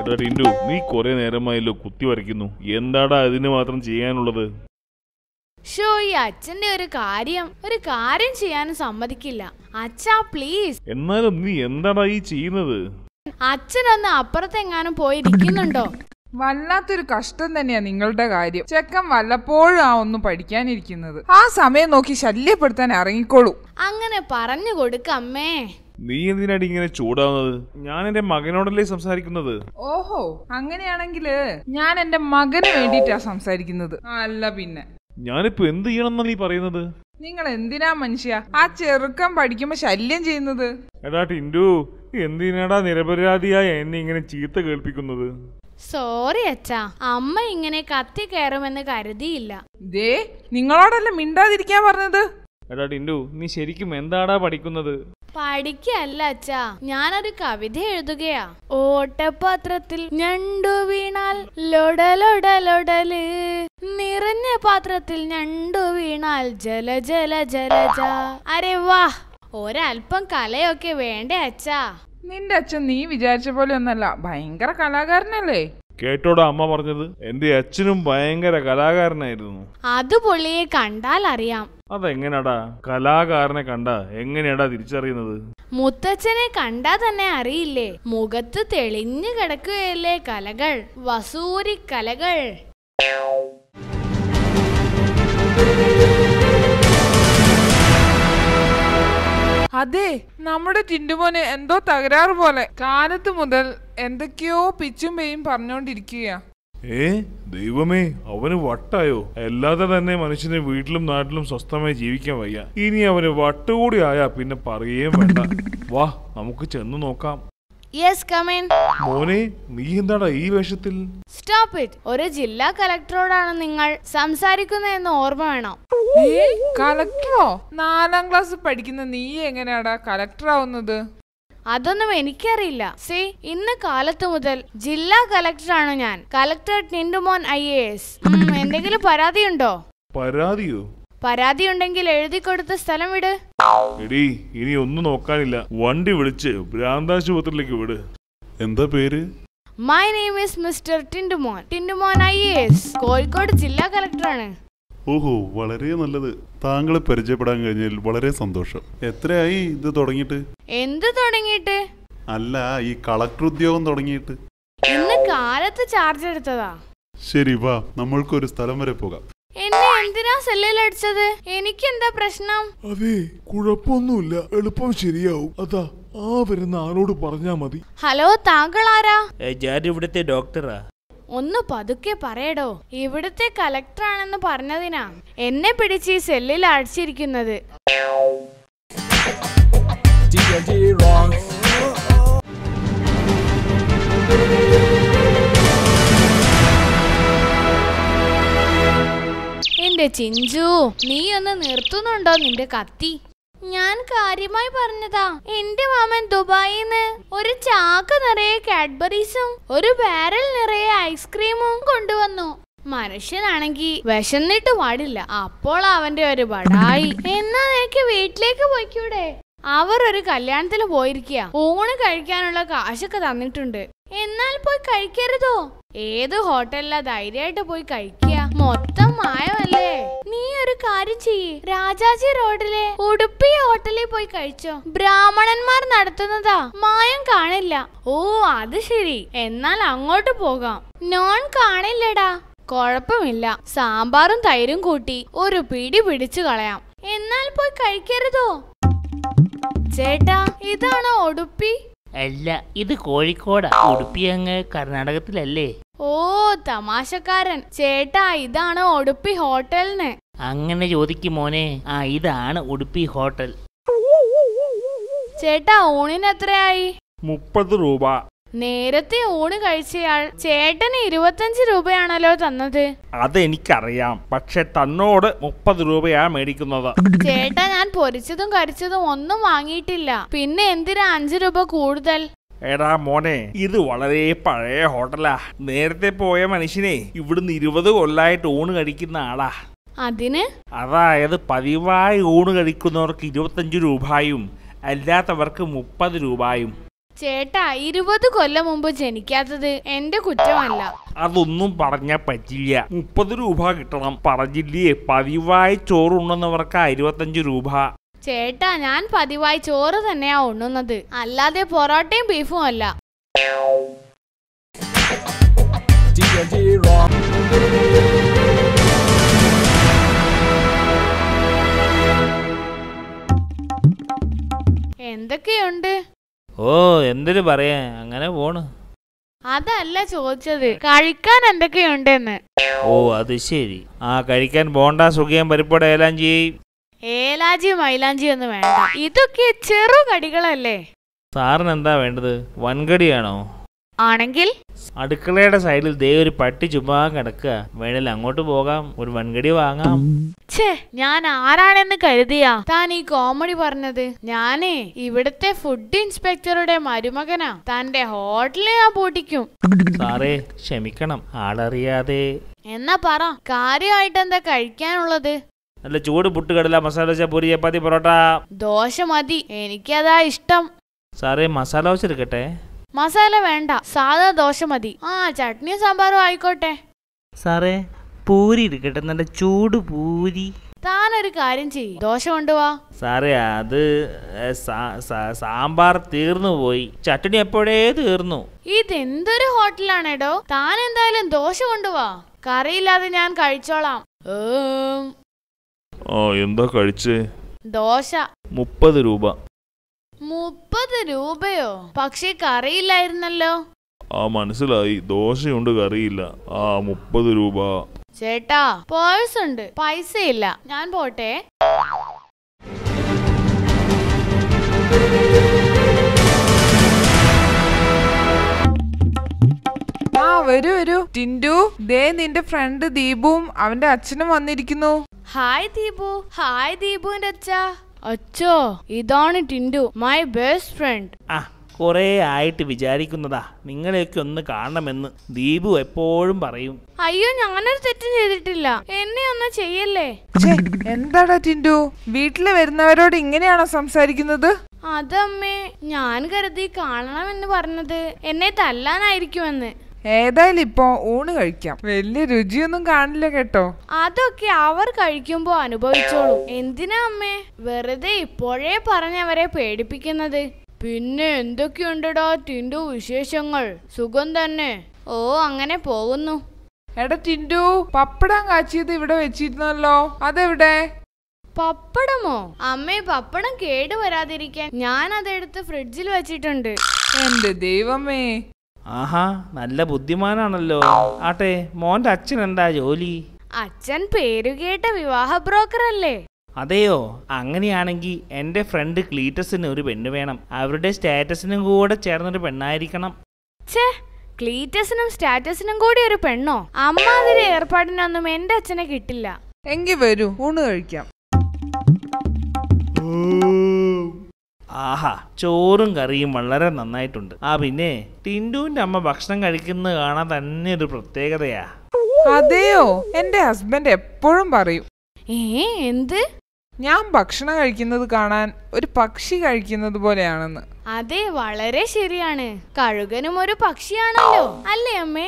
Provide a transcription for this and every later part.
എടാ ടിൻഡു നീ കുറെ നേരമായല്ലോ കുത്തി വരയ്ക്കുന്നു എന്താടാ അതിന് മാത്രം ചെയ്യാനുള്ളത് ഷോ ഈ അച്ഛന്റെ ഒരു കാര്യം ഒരു കാര്യം ചെയ്യാനും സമ്മതിക്കില്ല അച്ഛാ പ്ലീസ് എന്നാലും നീ എന്താടാ ഈ ചെയ്യുന്നത് അച്ഛനൊന്ന് അപ്പുറത്തെങ്ങാനും പോയിരിക്കുന്നുണ്ടോ വല്ലാത്തൊരു കഷ്ടം തന്നെയാ നിങ്ങളുടെ കാര്യം ചെക്കൻ വല്ലപ്പോഴും ആ ഒന്ന് പഠിക്കാനിരിക്കുന്നത് ആ സമയം നോക്കി ശല്യപ്പെടുത്താൻ ഇറങ്ങിക്കോളൂ അങ്ങനെ പറഞ്ഞു കൊടുക്കമ്മേ നീ എന്തിനാടി ഇങ്ങനെ ചൂടാവുന്നത് ഞാൻ എന്റെ മകനോടല്ലേ സംസാരിക്കുന്നത് ഓഹോ അങ്ങനെയാണെങ്കില് ഞാൻ എന്റെ മകന് വേണ്ടിയിട്ടാ സംസാരിക്കുന്നത് അല്ല പിന്നെ ഞാനിപ്പോ എന്ത് ചെയ്യണമെന്നാ നീ പറയുന്നത് നിങ്ങൾ എന്തിനാ മനുഷ്യ ആ ചെറുക്കൻ പഠിക്കുമ്പോ ശല്യം ചെയ്യുന്നത് എടാ ടിൻഡു എന്തിനാടാ നിരപരാധിയായ എന്നെ ഇങ്ങനെ ചീത്ത കേൾപ്പിക്കുന്നത് സോറി അച്ഛാ അമ്മ ഇങ്ങനെ കത്തി കയറുമെന്ന് കരുതിയില്ല ദേ നിങ്ങളോടല്ല മിണ്ടാതിരിക്കാൻ പറഞ്ഞത് എടാ ടിൻഡു നീ ശരിക്കും എന്താടാ പഠിക്കുന്നത് പഠിക്കല്ല അച്ഛാ ഞാനൊരു കവിത എഴുതുകയാ ഓട്ടപാത്രത്തിൽ ഞണ്ടു വീണാൽ ലൊടലൊടലൊടല് നിറഞ്ഞ പാത്രത്തിൽ ഞണ്ടു വീണാൽ ജല ജല ജലജ അരെ വാ ഒരല്പം കലയൊക്കെ വേണ്ടേ അച്ഛാ നിന്റെ അച്ഛൻ നീ വിചാരിച്ച പോലെ ഒന്നല്ല ഭയങ്കര കലാകാരനല്ലേ കേട്ടോടാ അമ്മ പറഞ്ഞത് എന്റെ അച്ഛനും ഭയങ്കര കലാകാരനായിരുന്നു അത് പുള്ളിയെ കണ്ടാൽ അറിയാം അതെങ്ങനെയാടാ കലാകാരനെ കണ്ട എങ്ങനെയാടാ തിരിച്ചറിയുന്നത് മുത്തച്ഛനെ കണ്ടാ തന്നെ അറിയില്ലേ മുഖത്ത് തെളിഞ്ഞു കിടക്കുകയല്ലേ കലകൾ വസൂരി കലകൾ അതെ നമ്മുടെ ടിൻഡുമോന് എന്തോ തകരാറ് പോലെ കാലത്ത് മുതൽ എന്തൊക്കെയോ പിച്ചും പേയും പറഞ്ഞോണ്ടിരിക്കുക ഏ ദൈവമേ അവന് വട്ടായോ അല്ലാതെ തന്നെ മനുഷ്യന് വീട്ടിലും നാട്ടിലും സ്വസ്ഥമായി ജീവിക്കാൻ വയ്യ ഇനി അവന് വട്ടുകൂടി ആയാ പിന്നെ പറയുകയും വേണ്ട വാ നമുക്ക് ചെന്ന് നോക്കാം യെസ് കമേൻ മോനെ നീ എന്താടാ ഈ വേഷത്തിൽ സ്റ്റോപ്പ് ഇറ്റ് ഒരു ജില്ലാ കലക്ടറോടാണ് നിങ്ങൾ സംസാരിക്കുന്നതെന്ന് ഓർമ്മ വേണം ഏ കലക്ടറോ നാലാം ക്ലാസ് പഠിക്കുന്ന നീ എങ്ങനെയാടാ കലക്ടർ ആവുന്നത് അതൊന്നും എനിക്കറിയില്ല സി ഇന്ന് കാലത്ത് മുതൽ ജില്ലാ കലക്ടറാണ് ഞാൻ collector Tindumon I A S എന്തെങ്കിലും പരാതിയുണ്ടോ പരാതിയോ പരാതി ഉണ്ടെങ്കിൽ എഴുതി കൊടുത്ത സ്ഥലം വിട് എടീ ഇനി ഒന്നും നോക്കാനില്ല വണ്ടി വിളിച്ച് ഭ്രാന്താശുപത്രിയിലേക്ക് വിട് എന്താ പേര് my name is mister Tindumon Tindumon I A S Kozhikode ജില്ലാ കലക്ടറാണ് ഓഹോ വളരെ നല്ലത് താങ്കളെ പരിചയപ്പെടാൻ കഴിഞ്ഞതിൽ വളരെ സന്തോഷം എത്രയായി ഇത് തുടങ്ങിയിട്ട് എന്ത് തുടങ്ങിയിട്ട് അല്ല ഈ കളക്ടർ ഉദ്യോഗം തുടങ്ങിയിട്ട് ഇന്ന് കാലത്ത് ചാർജ് എടുത്തതാ ശരി വാ നമ്മൾക്കൊരു സ്ഥലം വരെ പോകാം എന്നെ എന്തിനാ സെല്ലിലടിച്ചത് എനിക്ക് എന്താ പ്രശ്നം അതെ കുഴപ്പമൊന്നുമില്ല എളുപ്പം ശരിയാവും അതാ ആ വരുന്ന ആളോട് പറഞ്ഞാ മതി ഹലോ താങ്കൾ ആരാ ഏ, ഞാൻ ഇവിടുത്തെ ഡോക്ടറാ ഒന്ന് പതുക്കെ പറയടോ ഇവിടുത്തെ കലക്ടറാണെന്ന് പറഞ്ഞതിനാ എന്നെ പിടിച്ച് ഈ സെല്ലിൽ അടിച്ചിരിക്കുന്നത് എന്റെ ചിഞ്ചു നീ ഒന്ന് നിർത്തുന്നുണ്ടോ നിന്റെ കത്തി ഞാൻ കാര്യമായി പറഞ്ഞതാ എന്റെ മാമൻ ദുബായിന്ന് ഒരു ചാക്ക് നിറയെ കാഡ്ബറീസും ഒരു ബാരൽ നിറയെ ഐസ്ക്രീമും കൊണ്ടുവന്നു മനുഷ്യനാണെങ്കി വിശന്നിട്ട് പാടില്ല അപ്പോൾ അവന്റെ ഒരു ബടായി എന്നാ നിനക്ക് വീട്ടിലേക്ക് പോയിക്കൂടെ അവർ ഒരു കല്യാണത്തിന് പോയിരിക്കുക ഊണ് കഴിക്കാനുള്ള കാശൊക്കെ തന്നിട്ടുണ്ട് എന്നാൽ പോയി കഴിക്കരുതോ ഏത് ഹോട്ടലിലാ ധൈര്യമായിട്ട് പോയി കഴിക്കുക മൊത്തം മായമല്ലേ നീ ഒരു കാര്യം ചെയ്യ് രാജാജി റോഡിലെ ഉടുപ്പി ഹോട്ടലിൽ പോയി കഴിച്ചോ ബ്രാഹ്മണന്മാർ നടത്തുന്നതാ മായം കാണില്ല ഓ അത് ശരി എന്നാൽ അങ്ങോട്ട് പോകാം നോൺ കാണില്ലടാ കുഴപ്പമില്ല സാമ്പാറും തൈരും കൂട്ടി ഒരു പിടി പിടിച്ചു കളയാം എന്നാൽ പോയി കഴിക്കരുതോ ചേട്ടാ ഇതാണോ ഉടുപ്പി അല്ല ഇത് കോഴിക്കോടാ ഉടുപ്പി അങ്ങ് കർണാടകത്തിലല്ലേ ഓ തമാശക്കാരൻ ചേട്ടാ ഇതാണ് ഉടുപ്പി ഹോട്ടലിന് അങ്ങനെ ചോദിക്കും മോനെ ആ ഇതാണ് ഉടുപ്പി ഹോട്ടൽ ചേട്ടാ ഊണിന് എത്രയായി മുപ്പത് രൂപ നേരത്തെ ഊണ് കഴിച്ചയാൾ ചേട്ടന് ഇരുപത്തഞ്ച് രൂപയാണല്ലോ തന്നത് അതെനിക്കറിയാം പക്ഷെ തന്നോട് മുപ്പത് രൂപയാ മേടിക്കുന്നത് ചേട്ടാ ഞാൻ പൊരിച്ചതും കരിച്ചതും ഒന്നും വാങ്ങിയിട്ടില്ല പിന്നെ എന്തിനാ അഞ്ചു രൂപ കൂടുതൽ എടാ മോനെ ഇത് വളരെ പഴയ ഹോട്ടലാ നേരത്തെ പോയ മനുഷ്യനെ ഇവിടുന്ന് ഇരുപത് കൊല്ലായിട്ട് ഊണ് കഴിക്കുന്ന ആളാ അതിന് അതായത് പതിവായി ഊണ് കഴിക്കുന്നവർക്ക് ഇരുപത്തഞ്ച് രൂപയും അല്ലാത്തവർക്ക് മുപ്പത് രൂപയും ചേട്ടാ ഇരുപത് കൊല്ലം മുമ്പ് ജനിക്കാത്തത് എന്റെ കുറ്റമല്ല അതൊന്നും പറഞ്ഞാ പറ്റില്ല മുപ്പത് രൂപ കിട്ടണം പറഞ്ഞില്ലേ പതിവായി ചോറുണ്ണുന്നവർക്ക് ഇരുപത്തഞ്ച് രൂപ ചേട്ടാ ഞാൻ പതിവായി ചോറ് തന്നെയാ ഉണ്ണുന്നത് അല്ലാതെ പൊറോട്ടയും ബീഫും അല്ല എന്തൊക്കെയുണ്ട് ഓ എന്തൊരു പറയാ അങ്ങനെ പോണ് അതല്ല ചോദിച്ചത് കഴിക്കാൻ എന്തൊക്കെയുണ്ടെന്ന് ഓ അത് ശരി ആ കഴിക്കാൻ ബോണ്ട സുഖിയം പരിപ്പോടെ എല്ലാം ചെയ്യും ഏലാജി മൈലാഞ്ചി ഒന്നും വേണ്ട ഇതൊക്കെ ചെറു കടികളല്ലേ സാറിന് എന്താ വേണ്ടത് വൻകടിയാണോ ആണെങ്കിൽ അടുക്കളയുടെ സൈഡിൽ ദേ ഒരു പട്ടി ചുമ്മാ കിടക്കുക വേണേൽ അങ്ങോട്ട് പോകാം ഒരു വൻകടി വാങ്ങാം ഛേ ഞാൻ ആരാണെന്ന് കരുതിയാ താൻ ഈ കോമഡി പറഞ്ഞത് ഞാനേ ഇവിടുത്തെ ഫുഡ് ഇൻസ്പെക്ടറുടെ മരുമകനാ തന്റെ ഹോട്ടലിൽ ഞാൻ പൂട്ടിക്കും സാറേ ക്ഷമിക്കണം ആളറിയാതെ എന്നാ പറ കാര്യമായിട്ട് എന്താ കഴിക്കാനുള്ളത് നല്ല ചൂട് പുട്ടുകടല മസാല ദോശ പൂരി ചപ്പാത്തി പൊറോട്ട ദോശ മതി എനിക്കതാ ഇഷ്ടം സാറേ മസാല ദോശ എടുക്കട്ടെ മസാല വേണ്ട സാധാ ദോശ മതി ആ ചട്നിയും സാമ്പാറും ആയിക്കോട്ടെ സാറേ പൂരി എടുക്കട്ടെ നല്ല ചൂട് പൂരി താനൊരു കാര്യം ചെയ്യ് ദോശ കൊണ്ടുവാ സാറേ അത് ഏ, സാ- സാ- സാമ്പാർ തീർന്നു പോയി ചട്നി എപ്പോഴേ തീർന്നു ഇതെന്തൊരു ഹോട്ടലാണേടോ താൻ എന്തായാലും ദോശ കൊണ്ടുവാ കറിയില്ലാതെ ഞാൻ കഴിച്ചോളാം ഏം, ആ എന്താ കഴിച്ചേ ദോശ മുപ്പത് രൂപ മുപ്പത് രൂപയോ പക്ഷെ കറിയില്ലായിരുന്നല്ലോ ആ മനസ്സിലായി ദോശയുണ്ട് കറിയില്ല ആ മുപ്പത് രൂപ ചേട്ടാ പേഴ്സ് ഉണ്ട് പൈസ ഇല്ല ഞാൻ പോട്ടെ ആ വരൂ വരൂ ടിൻഡു ദേ നിന്റെ ഫ്രണ്ട് ദീപുവും അവന്റെ അച്ഛനും വന്നിരിക്കുന്നു ഹായ് ദീപു ഹായ് ദീപുവിന്റെ അച്ഛ അച്ഛോ ഇതാണ് ടിൻഡു മൈ ബെസ്റ്റ് ഫ്രണ്ട് ആ കുറേ ആയിട്ട് വിചാരിക്കുന്നതാ നിങ്ങളെയൊക്കെ ഒന്ന് കാണണമെന്ന് ദീപു എപ്പോഴും പറയും അയ്യോ ഞാനൊരു തെറ്റും ചെയ്തിട്ടില്ല എന്നെ ഒന്നും ചെയ്യല്ലേ ഛേ, എന്താടാ ടിൻഡു വീട്ടില് വരുന്നവരോട് ഇങ്ങനെയാണോ സംസാരിക്കുന്നത് അതമ്മേ ഞാൻ കരുതി കാണണമെന്ന് പറഞ്ഞത് എന്നെ തല്ലാനായിരിക്കുമെന്ന് ഏതായാലും ഇപ്പൊ ഊണ് കഴിക്കാം വലിയ രുചിയൊന്നും കാണില്ല കേട്ടോ അതൊക്കെ അവർ കഴിക്കുമ്പോ അനുഭവിച്ചോളൂ എന്തിനാ അമ്മേ വെറുതെ ഇപ്പോഴേ പറഞ്ഞവരെ പേടിപ്പിക്കുന്നത് പിന്നെ എന്തൊക്കെയുണ്ടടാ ടിൻഡു വിശേഷങ്ങൾ സുഖം തന്നെ ഓ അങ്ങനെ പോകുന്നു എടാ ടിൻഡു പപ്പടം കാച്ചിയത് ഇവിടെ വെച്ചിരുന്നല്ലോ അതെവിടെ പപ്പടമോ അമ്മേ പപ്പടം കേട് വരാതിരിക്കാൻ ഞാൻ അതെടുത്ത് ഫ്രിഡ്ജിൽ വെച്ചിട്ടുണ്ട് എന്റെ ദൈവമേ ആഹാ നല്ല ബുദ്ധിമാനാണല്ലോ ആട്ടെ മോന്റെ അച്ഛൻ എന്താ ജോലി അച്ഛൻ പേരുകേട്ട വിവാഹ ബ്രോക്കർ അല്ലേ അതെയോ അങ്ങനെയാണെങ്കിൽ എൻ്റെ ഫ്രണ്ട് ക്ലീറ്റസിന് ഒരു പെണ്ണ് വേണം അവരുടെ സ്റ്റാറ്റസിനും കൂടെ ചേർന്നൊരു പെണ്ണായിരിക്കണം ഛേ ക്ലീറ്റസിനും സ്റ്റാറ്റസിനും കൂടി ഒരു പെണ്ണോ അമ്മാതിരി ഏർപ്പാടിനൊന്നും എന്റെ അച്ഛനെ കിട്ടില്ല എങ്കി വരൂ ഊണ് കഴിക്കാം ആഹാ ചോറും കറിയും വളരെ നന്നായിട്ടുണ്ട് ആ പിന്നെ ടിൻഡുവിന്റെ അമ്മ ഭക്ഷണം കഴിക്കുന്നത് കാണാൻ തന്നെ ഒരു പ്രത്യേകതയാ അതെയോ എന്റെ ഹസ്ബൻഡ് എപ്പോഴും പറയും ഏ എന്ത് ഞാൻ ഭക്ഷണം കഴിക്കുന്നത് കാണാൻ ഒരു പക്ഷി കഴിക്കുന്നത് പോലെയാണെന്ന് അതെ വളരെ ശരിയാണ് കഴുകനും ഒരു പക്ഷിയാണല്ലോ അല്ലേ അമ്മേ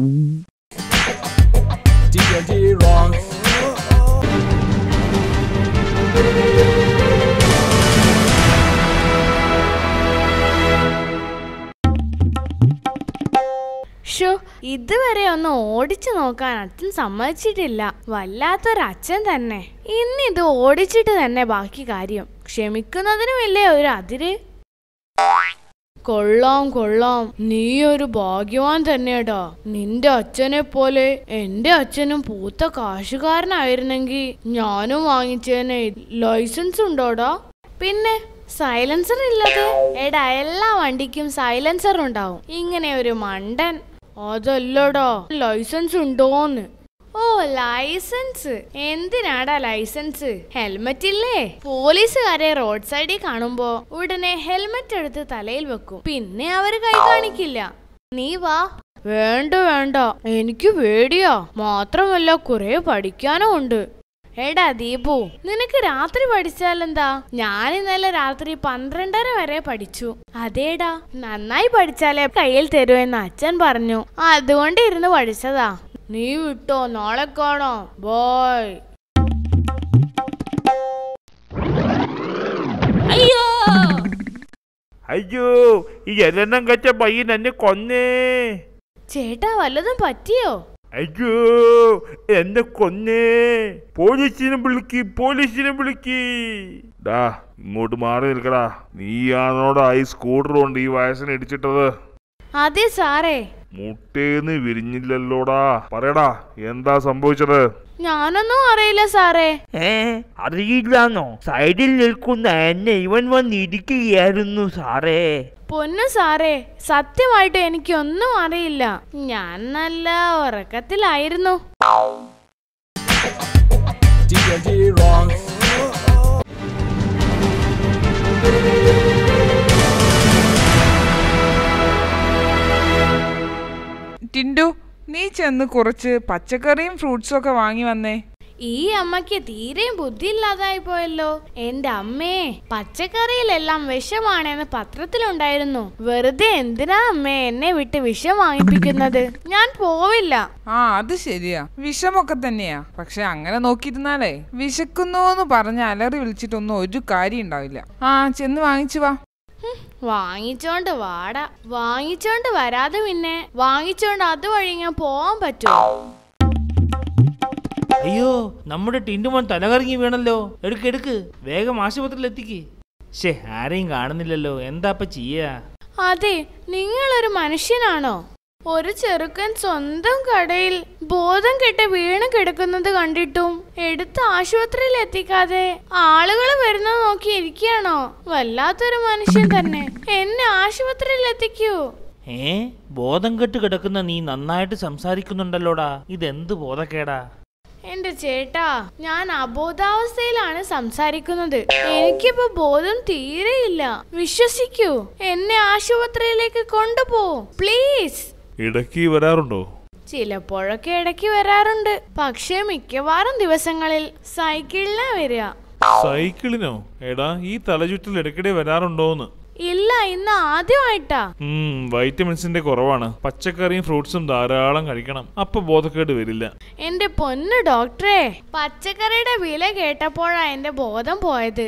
ഷോ ഇതുവരെ ഒന്ന് ഓടിച്ചു നോക്കാൻ അച്ഛൻ സമ്മതിച്ചിട്ടില്ല വല്ലാത്തൊരു അച്ഛൻ തന്നെ ഇന്നിത് ഓടിച്ചിട്ട് തന്നെ ബാക്കി കാര്യം ക്ഷമിക്കുന്നതിനുമില്ലേ ഒരു അതിര് കൊള്ളാം കൊള്ളാം നീ ഒരു ഭാഗ്യവാൻ തന്നെയാടാ നിന്റെ അച്ഛനെ പോലെ എന്റെ അച്ഛനും പൂത്ത കാശുകാരനായിരുന്നെങ്കിൽ ഞാനും വാങ്ങിച്ചേനെ ലൈസൻസ് ഉണ്ടോടാ പിന്നെ സൈലൻസർ ഇല്ലാതെ എടാ എല്ലാ വണ്ടിക്കും സൈലൻസർ ഉണ്ടാവും ഇങ്ങനെ ഒരു മണ്ടൻ അതല്ലടാ ലൈസൻസ് ഉണ്ടോന്ന് ഓ ലൈസൻസ് എന്തിനാടാ ലൈസൻസ് ഹെൽമറ്റ് ഇല്ലേ പോലീസുകാരെ റോഡ് സൈഡിൽ കാണുമ്പോ ഉടനെ ഹെൽമറ്റ് എടുത്ത് തലയിൽ വെക്കും പിന്നെ അവര് കൈ കാണിക്കില്ല നീ വാ വേണ്ട വേണ്ട എനിക്ക് പേടിയാ മാത്രമല്ല കുറെ പഠിക്കാനും ഉണ്ട് എടാ ദീപു നിനക്ക് രാത്രി പഠിച്ചാലെന്താ ഞാൻ ഇന്നലെ രാത്രി പന്ത്രണ്ടര വരെ പഠിച്ചു അതേടാ നന്നായി പഠിച്ചാലേ കയ്യിൽ തരുമെന്ന് അച്ഛൻ പറഞ്ഞു അതുകൊണ്ട് ഇരുന്ന് പഠിച്ചതാ നീ വിട്ടോ നാളെ കാണാം ബോയ് അയ്യോ അയ്യോ ഈ എല്ലെണ്ണം കച്ച പയ്യൻ എന്നെ കൊന്നേ ചേട്ടാ വല്ലതും പറ്റിയോ അയ്യോ എന്നെ കൊന്നേ പോലീസിനെ വിളിക്ക് പോലീസിനെ വിളിക്ക് ഡാ ഇങ്ങോട്ട് മാറി നിൽക്കടാ നീയാണോടാ ഈ സ്കൂട്ടർ കൊണ്ട് ഈ വയസ്സിനെ ഇടിച്ചിട്ടത് അതെ സാറേ മുട്ടേന്ന് വിരിഞ്ഞില്ലല്ലോടാ പറയടാ എന്താ സംഭവിച്ചത് ഞാനൊന്നും അറിയില്ല സാറേ ഏ അറിയില്ലാന്നോ സൈഡിൽ നിൽക്കുന്ന എന്നെ ഇവൻ വന്നിരിക്കുകയായിരുന്നു സാറേ പൊന്നു സാറേ സത്യമായിട്ട് എനിക്കൊന്നും അറിയില്ല ഞാൻ നല്ല ഉറക്കത്തിലായിരുന്നു ടിൻഡു നീ ചെന്ന് കുറച്ച് പച്ചക്കറിയും ഫ്രൂട്ട്സും ഒക്കെ വാങ്ങി വന്നേ ഈ അമ്മയ്ക്ക് തീരെയും ബുദ്ധിയില്ലാതായി പോയല്ലോ എന്റെ അമ്മേ പച്ചക്കറിയിലെല്ലാം വിഷമാണെന്ന് പത്രത്തിലുണ്ടായിരുന്നു വെറുതെ എന്തിനാ അമ്മേ എന്നെ വിട്ട് വിഷം വാങ്ങിപ്പിക്കുന്നത് ഞാൻ പോവില്ല ആ അത് ശരിയാ വിഷമൊക്കെ തന്നെയാ പക്ഷെ അങ്ങനെ നോക്കിയിരുന്നാലേ വിശക്കുന്നു എന്ന് പറഞ്ഞ് അലറി വിളിച്ചിട്ടൊന്നും ഒരു കാര്യം ഉണ്ടാവില്ല ആ ചെന്ന് വാങ്ങിച്ചു വാ ഹും, വാങ്ങിച്ചോണ്ട് വാടാ വാങ്ങിച്ചോണ്ട് വരാതെ പിന്നെ വാങ്ങിച്ചോണ്ട് അതുവഴി ഞാൻ പോവാൻ പറ്റുമോ അയ്യോ നമ്മുടെ ടിൻറ്റുമോൻ തലകറങ്ങി വീണല്ലോ എടുക്ക് എടുക്ക് വേഗം ആശുപത്രിയിൽ എത്തിക്ക് ശേ ആരെയും കാണുന്നില്ലല്ലോ എന്താ ഇപ്പൊ ചെയ്യാ അതെ നിങ്ങളൊരു മനുഷ്യനാണോ ഒരു ചെറുക്കൻ സ്വന്തം കടയിൽ ബോധം കെട്ട് വീണ് കിടക്കുന്നത് കണ്ടിട്ടും എടുത്ത് ആശുപത്രിയിൽ എത്തിക്കാതെ ആളുകൾ വരുന്നത് നോക്കി ഇരിക്കുകയാണോ വല്ലാത്തൊരു മനുഷ്യൻ തന്നെ എന്നെ ആശുപത്രിയിൽ എത്തിക്കൂ ഏ ബോധം കെട്ട് കിടക്കുന്ന നീ നന്നായിട്ട് സംസാരിക്കുന്നുണ്ടല്ലോടാ ഇതെന്ത് ബോധക്കേടാ എന്റെ ചേട്ടാ ഞാൻ അബോധാവസ്ഥയിലാണ് സംസാരിക്കുന്നത് എനിക്കിപ്പോ ബോധം തീരെയില്ല വിശ്വസിക്കൂ എന്നെ ആശുപത്രിയിലേക്ക് കൊണ്ടുപോ പ്ലീസ് ഇടയ്ക്ക് വരാറുണ്ടോ ചിലപ്പോഴൊക്കെ ഇടയ്ക്ക് വരാറുണ്ട് പക്ഷേ മിക്കവാറും ദിവസങ്ങളിൽ സൈക്കിളിലാ വരിക സൈക്കിളിനോ എടാ ഈ തലചുറ്റൽ ഇടയ്ക്കിടെ വരാറുണ്ടോന്ന് ഇല്ല ഇന്ന് ആദ്യമായിട്ടാ ഉം വൈറ്റമിൻസിന്റെ കുറവാണ് പച്ചക്കറിയും ഫ്രൂട്ട്സും ധാരാളം കഴിക്കണം അപ്പൊ ബോധക്കേട് വരില്ല എന്റെ പൊന്നു ഡോക്ടറെ പച്ചക്കറിയുടെ വില കേട്ടപ്പോഴാ എന്റെ ബോധം പോയത്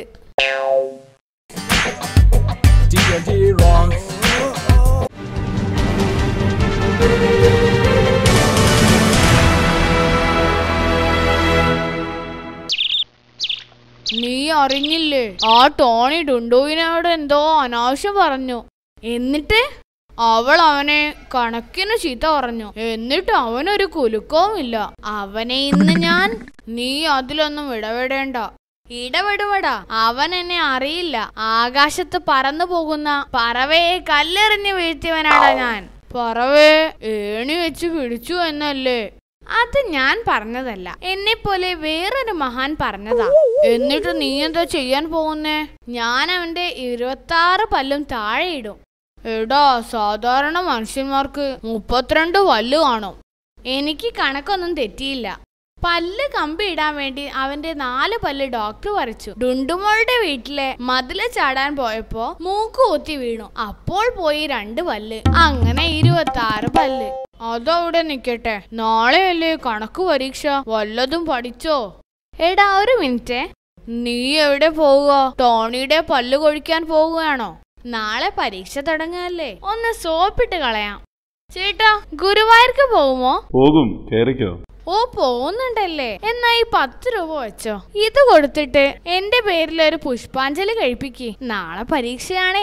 നീ അറിഞ്ഞില്ലേ ആ ടോണി ഡുണ്ടുവിനോട് എന്തോ അനാവശ്യം പറഞ്ഞു എന്നിട്ട് അവൾ അവനെ കണക്കിന് ചീത്ത പറഞ്ഞു എന്നിട്ട് അവനൊരു കുലുക്കവും ഇല്ല അവനെ ഇന്ന് ഞാൻ നീ അതിലൊന്നും ഇടപെടേണ്ട ഇടപെടുവടാ അവൻ എന്നെ അറിയില്ല ആകാശത്ത് പറന്നു പോകുന്ന പറവയെ കല്ലെറിഞ്ഞ് വീഴ്ത്തിയവനാടാ ഞാൻ പറവയെ ഏണി വെച്ച് പിടിച്ചു എന്നല്ലേ അത് ഞാൻ പറഞ്ഞതല്ല എന്നെ പോലെ വേറൊരു മഹാൻ പറഞ്ഞതാ എന്നിട്ട് നീ എന്താ ചെയ്യാൻ പോകുന്നേ ഞാൻ അവന്റെ ഇരുപത്തി ആറ് പല്ലും താഴെ ഇടും എടാ സാധാരണ മനുഷ്യന്മാർക്ക് മുപ്പത്തിരണ്ട് പല്ല് കാണും എനിക്ക് കണക്കൊന്നും തെറ്റിയില്ല പല്ല് കമ്പി ഇടാൻ വേണ്ടി അവന്റെ നാല് പല്ല് ഡോക്ടർ വരച്ചു ഡുണ്ടുമോളുടെ വീട്ടിലെ മതില് ചാടാൻ പോയപ്പോ മൂക്ക് കുത്തി വീണു അപ്പോൾ പോയി രണ്ട് പല്ല് അങ്ങനെ ഇരുപത്തി ആറ് പല്ല് അതവിടെ നിക്കട്ടെ നാളെയല്ലേ കണക്ക് പരീക്ഷ വല്ലതും പഠിച്ചോ എടാ ഒരു മിനിറ്റ് നീ എവിടെ പോവുക ടോണിയുടെ പല്ല് കൊഴിക്കാൻ പോവുകയാണോ നാളെ പരീക്ഷ തുടങ്ങുകയല്ലേ ഒന്ന് സോപ്പിട്ട് കളയാം ചേട്ടാ ഗുരുവായൂർക്ക് പോകുമോ പോകും കേറിക്കോ ഓ പോകുന്നുണ്ടല്ലേ എന്നാ ഈ പത്ത് രൂപ വെച്ചോ ഇത് കൊടുത്തിട്ട് എന്റെ പേരിൽ ഒരു പുഷ്പാഞ്ജലി കഴിപ്പിക്ക് നാളെ പരീക്ഷയാണേ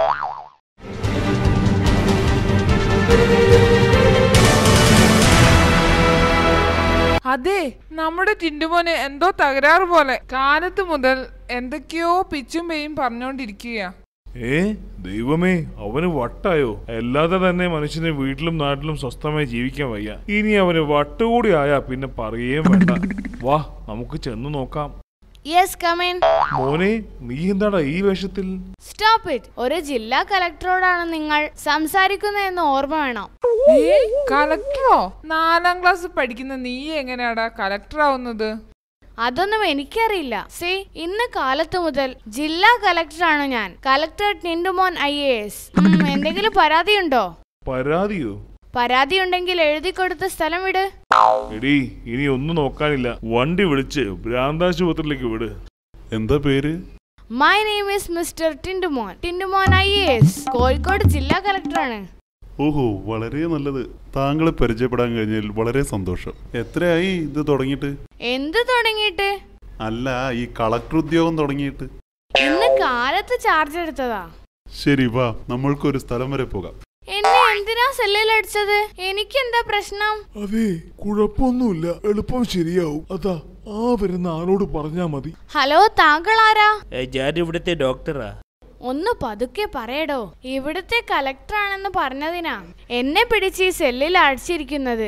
അതെ നമ്മുടെ ടിൻഡുമോന് എന്തോ തകരാറ് പോലെ കാലത്ത് മുതൽ എന്തൊക്കെയോ പിച്ചും പേയും പറഞ്ഞോണ്ടിരിക്കുകയാ ഏ ദൈവമേ അവന് വട്ടായോ അല്ലാതെ തന്നെ മനുഷ്യന് വീട്ടിലും നാട്ടിലും സ്വസ്ഥമായി ജീവിക്കാൻ വയ്യ ഇനി അവന് വട്ടുകൂടി ആയാ പിന്നെ പറയുകയും വേണ്ട വാ നമുക്ക് ചെന്ന് നോക്കാം യെസ് കമേൻ മോനെ നീ എന്താടാ ഈ വേഷത്തിൽ സ്റ്റോപ്പ് ഇറ്റ് ഒരു ജില്ലാ കലക്ടറോടാണ് നിങ്ങൾ സംസാരിക്കുന്നതെന്ന് ഓർമ്മ വേണം കലക്ടറോ നാലാം ക്ലാസ് പഠിക്കുന്ന നീ എങ്ങനെയാടാ കലക്ടർ ആവുന്നത് അതൊന്നും എനിക്കറിയില്ല സേ ഇന്ന് കാലത്ത് മുതൽ ജില്ലാ കളക്ടറാണ് ഞാൻ collector Tindumon I A S എന്തെങ്കിലും പരാതിയുണ്ടോ പരാതിയോ പരാതി ഉണ്ടെങ്കിൽ എഴുതി കൊടുത്ത സ്ഥലം വിട് എടീ ഇനി ഒന്നും നോക്കാനില്ല വണ്ടി വിളിച്ച് ഭ്രാന്താശുപത്രിയിലേക്ക് വിട് എന്താ പേര് my name is mister Tindumon Tindumon I A S Kozhikode ജില്ലാ കളക്ടറാണ് ഓഹോ വളരെ നല്ലത് താങ്കളെ പരിചയപ്പെടാൻ കഴിഞ്ഞതിൽ വളരെ സന്തോഷം എത്രയായി ഇത് തുടങ്ങിയിട്ട് എന്ത് തുടങ്ങിയിട്ട് അല്ല ഈ കളക്ടർ ഉദ്യോഗം തുടങ്ങിയിട്ട് ഇന്ന് കാലത്ത് ചാർജ് എടുത്തതാ ശരി വാ നമ്മൾക്കൊരു സ്ഥലം വരെ പോകാം എന്നെ എന്തിനാ സെല്ലിൽ അടിച്ചത് എനിക്ക് എന്താ പ്രശ്നം അതെ കുഴപ്പമൊന്നുമില്ല എളുപ്പം ശരിയാവും അതാ ആ വരുന്ന ആളോട് പറഞ്ഞാ മതി ഹലോ താങ്കൾ ആരാ ഏ, ഞാൻ ഇവിടുത്തെ ഡോക്ടറാ ഒന്ന് പതുക്കെ പറയടോ ഇവിടുത്തെ കളക്ടറാണെന്ന് പറഞ്ഞതിനാ എന്നെ പിടിച്ച് ഈ സെല്ലിൽ അടിച്ചിരിക്കുന്നത്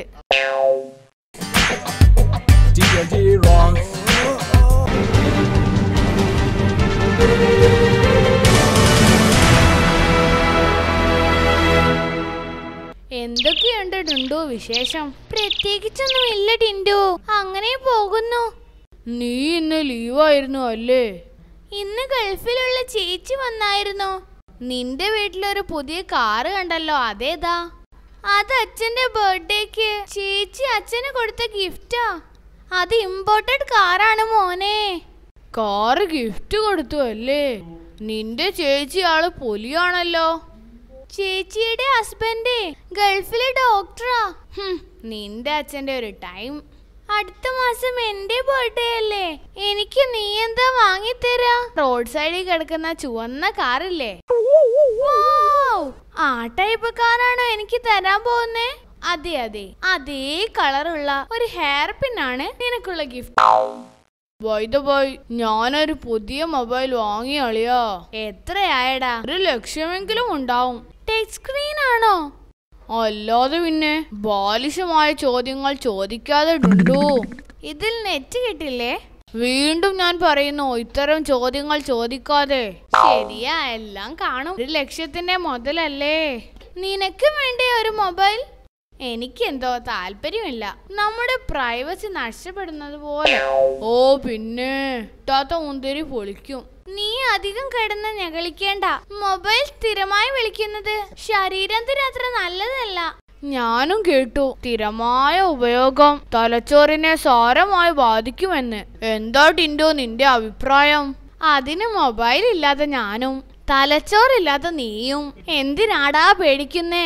എന്തൊക്കെയുണ്ട് ടിൻഡു വിശേഷം പ്രത്യേകിച്ചൊന്നും ഇല്ല ടിൻഡു അങ്ങനെ പോകുന്നു നീ ഇന്ന് ലീവായിരുന്നു അല്ലേ ഇന്ന് ഗൾഫിലുള്ള ചേച്ചി വന്നായിരുന്നു നിന്റെ വീട്ടിലൊരു പുതിയ കാറ് കണ്ടല്ലോ അതേതാ അത് അച്ഛന്റെ ബർത്ത്ഡേക്ക് ചേച്ചി അച്ഛന് കൊടുത്ത ഗിഫ്റ്റാ അത് ഇമ്പോർട്ടഡ് കാറാണ് മോനെ കാറ് ഗിഫ്റ്റ് കൊടുത്തു അല്ലേ നിന്റെ ചേച്ചി ആള് പൊലിയാണല്ലോ ചേച്ചിയുടെ ഹസ്ബൻഡ് ഗൾഫിലെ ഡോക്ടറാ ഹും, നിന്റെ അച്ഛന്റെ ഒരു ടൈം അടുത്ത മാസം എന്റെ ബർത്ത്ഡേ അല്ലേ എനിക്ക് നീ എന്താ വാങ്ങിത്തരാ റോഡ് സൈഡിൽ കിടക്കുന്ന ചുവന്ന കാറില്ലേ വൗ! ആ ടൈപ്പ് കാറാണോ എനിക്ക് തരാൻ പോകുന്നേ അതെ അതെ അതേ കളറുള്ള ഒരു ഹെയർ പിൻ ആണ് നിനക്കുള്ള ഗിഫ്റ്റ് വൈദ ബോയ് ഞാനൊരു പുതിയ മൊബൈൽ വാങ്ങി അളിയോ എത്രയായടാ ഒരു ലക്ഷ്യമെങ്കിലും ഉണ്ടാവും ടച്ച് സ്ക്രീൻ ആണോ അല്ലാതെ പിന്നെ ബാലിശമായ ചോദ്യങ്ങൾ ചോദിക്കാതെ ഡുണ്ടു ഇതിൽ നെറ്റ് കിട്ടില്ലേ വീണ്ടും ഞാൻ പറയുന്നു ഇത്തരം ചോദ്യങ്ങൾ ചോദിക്കാതെ ശരിയാ എല്ലാം കാണും ഒരു ലക്ഷ്യത്തിന്റെ മുതലല്ലേ നിനക്ക് വേണ്ടേ ഒരു മൊബൈൽ എനിക്കെന്തോ താല്പര്യമില്ല നമ്മുടെ പ്രൈവസി നഷ്ടപ്പെടുന്നത് പോലെ ഓ പിന്നെ ടാത്ത മുന്തിരി പൊളിക്കും നീ അധികം കിടന്ന് ഞകളിക്കേണ്ട മൊബൈൽ സ്ഥിരമായി വിളിക്കുന്നത് ശരീരത്തിന് അത്ര നല്ലതല്ല ഞാനും കേട്ടു സ്ഥിരമായ ഉപയോഗം തലച്ചോറിനെ സാരമായി ബാധിക്കുമെന്ന് എന്താ ടിൻഡോ നിന്റെ അഭിപ്രായം അതിന് മൊബൈൽ ഇല്ലാതെ ഞാനും തലച്ചോറില്ലാതെ നീയും എന്തിനാടാ പേടിക്കുന്നേ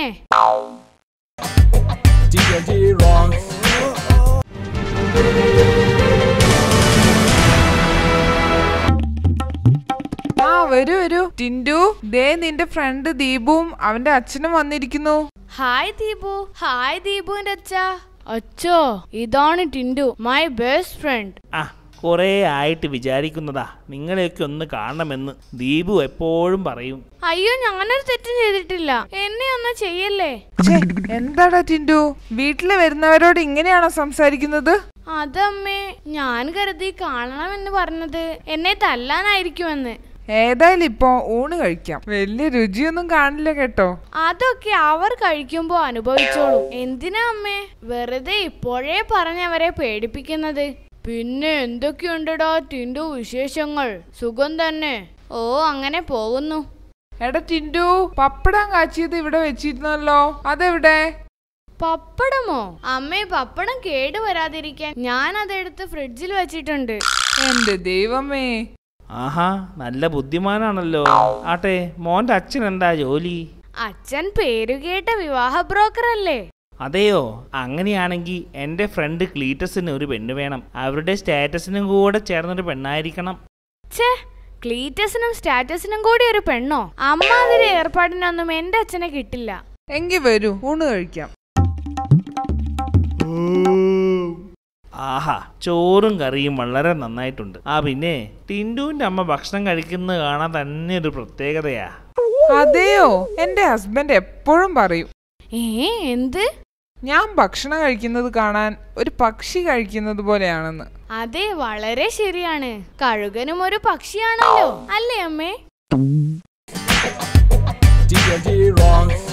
ആ വരൂ വരൂ ടിൻഡു ദേ നിന്റെ ഫ്രണ്ട് ദീപുവും അവന്റെ അച്ഛനും വന്നിരിക്കുന്നു ഹായ് ദീപു ഹായ് ദീപുവിന്റെ അച്ഛ അച്ഛോ ഇതാണ് ടിൻഡു മൈ ബെസ്റ്റ് ഫ്രണ്ട് ആ കുറേ ആയിട്ട് വിചാരിക്കുന്നതാ നിങ്ങളെയൊക്കെ ഒന്ന് കാണണമെന്ന് ദീപു എപ്പോഴും പറയും അയ്യോ ഞാനൊരു തെറ്റും ചെയ്തിട്ടില്ല എന്നെ ഒന്നും ചെയ്യല്ലേ ഛേ, എന്താടാ ടിൻഡു വീട്ടില് വരുന്നവരോട് ഇങ്ങനെയാണോ സംസാരിക്കുന്നത് അതമ്മേ ഞാൻ കരുതി കാണണമെന്ന് പറഞ്ഞത് എന്നെ തല്ലാനായിരിക്കുമെന്ന് ഏതായാലും ഇപ്പൊ ഊണ് കഴിക്കാം വലിയ രുചിയൊന്നും കാണില്ല കേട്ടോ അതൊക്കെ അവർ കഴിക്കുമ്പോ അനുഭവിച്ചോളൂ എന്തിനാ അമ്മേ വെറുതെ ഇപ്പോഴേ പറഞ്ഞവരെ പേടിപ്പിക്കുന്നത് പിന്നെ എന്തൊക്കെയുണ്ടടാ ടിൻഡു വിശേഷങ്ങൾ സുഖം തന്നെ ഓ അങ്ങനെ പോകുന്നു എടാ ടിൻഡു പപ്പടം കാച്ചിയത് ഇവിടെ വെച്ചിരുന്നല്ലോ അതെവിടെ പപ്പടമോ അമ്മേ പപ്പടം കേടു വരാതിരിക്കാൻ ഞാൻ അതെടുത്ത് ഫ്രിഡ്ജിൽ വെച്ചിട്ടുണ്ട് എന്റെ ദൈവമേ ആഹാ നല്ല ബുദ്ധിമാനാണല്ലോ ആട്ടെ മോന്റെ അച്ഛൻ എന്താ ജോലി അച്ഛൻ പേരുകേട്ട വിവാഹ ബ്രോക്കർ അല്ലേ അതെയോ അങ്ങനെയാണെങ്കിൽ എൻ്റെ ഫ്രണ്ട് ക്ലീറ്റസിന് ഒരു പെണ്ണ് വേണം അവരുടെ സ്റ്റാറ്റസിനും കൂടെ ചേർന്നൊരു പെണ്ണായിരിക്കണം ഛേ ക്ലീറ്റസിനും സ്റ്റാറ്റസിനും കൂടി ഒരു പെണ്ണോ അമ്മാതിരി ഏർപ്പാടിനൊന്നും എന്റെ അച്ഛനെ കിട്ടില്ല എങ്കി വരൂ ഊണ് കഴിക്കാം ആഹാ ചോറും കറിയും വളരെ നന്നായിട്ടുണ്ട് ആ പിന്നെ ടിൻഡുവിന്റെ അമ്മ ഭക്ഷണം കഴിക്കുന്നത് കാണാൻ തന്നെ ഒരു പ്രത്യേകതയാ അതെയോ എന്റെ ഹസ്ബൻഡ് എപ്പോഴും പറയും ഏ എന്ത് ഞാൻ ഭക്ഷണം കഴിക്കുന്നത് കാണാൻ ഒരു പക്ഷി കഴിക്കുന്നത് പോലെയാണെന്ന് അതെ വളരെ ശരിയാണ് കഴുകനും ഒരു പക്ഷിയാണല്ലോ അല്ലേ അമ്മേ D&D wrong.